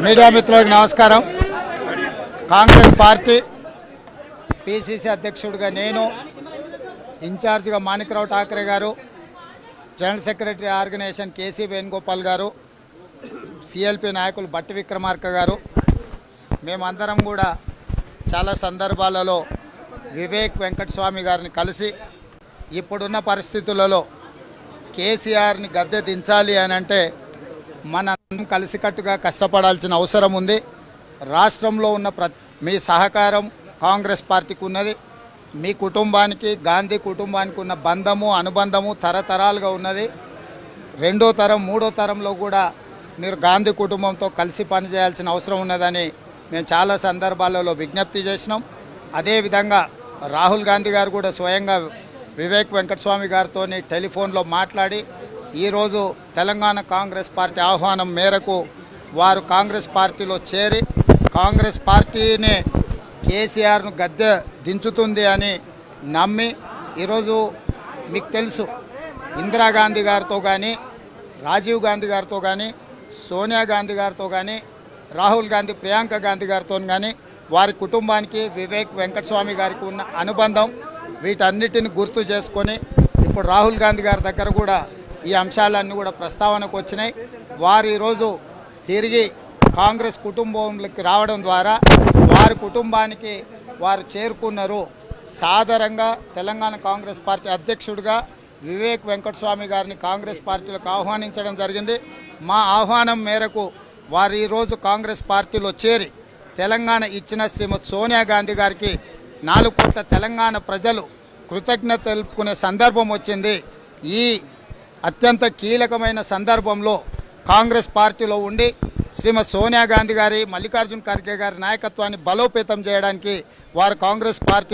media మిత్రులకు నమస్కారం Congress party PCC అధ్యక్షుడిగా నేను ఇన్ఛార్జిగా మాణిక్రావు ఠాకరే గారు general secretary organisation KC Venugopal గారు సిఎల్పి నాయకులు బట్టి విక్రమార్క గారు మేమందరం కూడా చాలా సందర్భాలలో వివేక్ వెంకటస్వామి గారిని కలిసి ఇప్పుడున్న పరిస్థితులలో కేసీఆర్ని గద్దె దించాలి అని అంటే మనం కలిసికట్టుగా కష్టపడాల్సిన అవసరం ఉంది రాష్ట్రంలో ఉన్న ప్ర మీ సహకారం కాంగ్రెస్ పార్టీకి ఉన్నది మీ కుటుంబానికి గాంధీ కుటుంబానికి ఉన్న బంధము అనుబంధము తరతరాలుగా ఉన్నది రెండో తరం మూడో తరంలో కూడా మీరు గాంధీ కుటుంబంతో కలిసి పనిచేయాల్సిన అవసరం ఉన్నదని మేము చాలా సందర్భాలలో విజ్ఞప్తి చేసినాం అదేవిధంగా రాహుల్ గాంధీ గారు కూడా స్వయంగా వివేక్ వెంకటస్వామి గారితో టెలిఫోన్లో మాట్లాడి ఈరోజు తెలంగాణ కాంగ్రెస్ పార్టీ ఆహ్వానం మేరకు వారు కాంగ్రెస్ పార్టీలో చేరి కాంగ్రెస్ పార్టీని కేసీఆర్ను గద్దె దించుతుంది అని నమ్మి ఈరోజు మీకు తెలుసు ఇందిరాగాంధీ గారితో కానీ రాజీవ్ గాంధీ గారితో కానీ సోనియా గాంధీ గారితో కానీ రాహుల్ గాంధీ ప్రియాంక గాంధీ గారితో కానీ వారి కుటుంబానికి వివేక్ వెంకటస్వామి గారికి ఉన్న అనుబంధం వీటన్నిటిని గుర్తు చేసుకొని ఇప్పుడు రాహుల్ గాంధీ గారి దగ్గర కూడా ఈ అంశాలన్నీ కూడా ప్రస్తావనకు వచ్చినాయి వారు ఈరోజు తిరిగి కాంగ్రెస్ కుటుంబంలోకి రావడం ద్వారా వారి కుటుంబానికి వారు చేరుకున్నారు సాదరంగా తెలంగాణ కాంగ్రెస్ పార్టీ అధ్యక్షుడిగా వివేక్ వెంకటస్వామి గారిని కాంగ్రెస్ పార్టీలోకి ఆహ్వానించడం జరిగింది మా ఆహ్వానం మేరకు వారు ఈరోజు కాంగ్రెస్ పార్టీలో చేరి తెలంగాణ ఇచ్చిన శ్రీమతి సోనియా గాంధీ గారికి నాలుగు కోట్ల తెలంగాణ ప్రజలు కృతజ్ఞత తెలుపుకునే సందర్భం వచ్చింది ఈ అత్యంత కీలకమైన సందర్భంలో కాంగ్రెస్ పార్టీలో ఉండి శ్రీమతి సోనియా గాంధీ గారి మల్లికార్జున్ ఖర్గే గారి నాయకత్వాన్ని బలోపేతం చేయడానికి వారు కాంగ్రెస్ పార్టీ